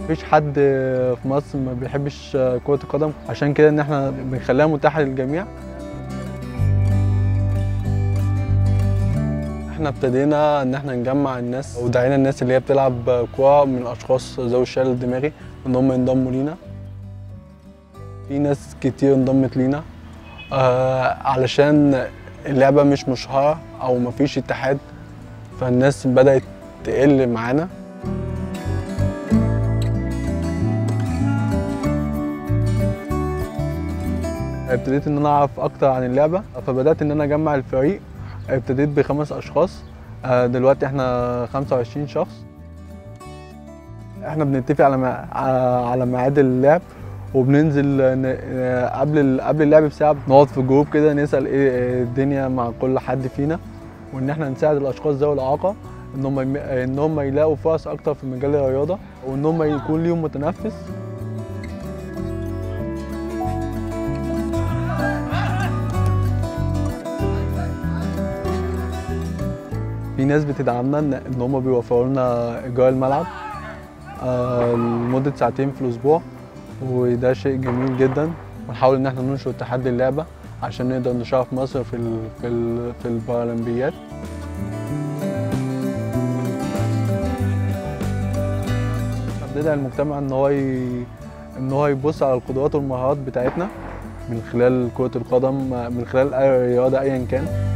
مفيش حد في مصر ما بيحبش كرة القدم عشان كده ان احنا بنخليها متاحة للجميع احنا ابتدينا ان احنا نجمع الناس ودعينا الناس اللي هي بتلعب كورة من اشخاص ذوي الشلل الدماغي ان هم ينضموا لينا في ناس كتير انضمت لينا آه علشان اللعبة مش مشهورة او مفيش اتحاد فالناس بدأت تقل معانا ابتديت ان انا اعرف اكتر عن اللعبه فبدات ان انا اجمع الفريق ابتديت بخمس اشخاص آه، دلوقتي احنا 25 شخص احنا بنتفق على مع- على ميعاد اللعب وبننزل ن- آه، قبل ال- قبل اللعب بساعه نقعد في جروب كده نسال ايه الدنيا مع كل حد فينا وان احنا نساعد الاشخاص ذوي الاعاقه ان هم يم- ان هم يلاقوا فرص اكتر في مجال الرياضه وان هم يكون ليهم متنفس في ناس بتدعمنا ان إن هم بيوفروا لنا ايجار الملعب آه، لمده ساعتين في الاسبوع وده شيء جميل جدا ونحاول ان احنا ننشر تحدي اللعبه عشان نقدر نشرف مصر في ال في ال في البارالمبيات إحنا بندعي المجتمع ان هو ي... ان هو يبص على القدرات والمهارات بتاعتنا من خلال كرة القدم من خلال اي رياضة ايا كان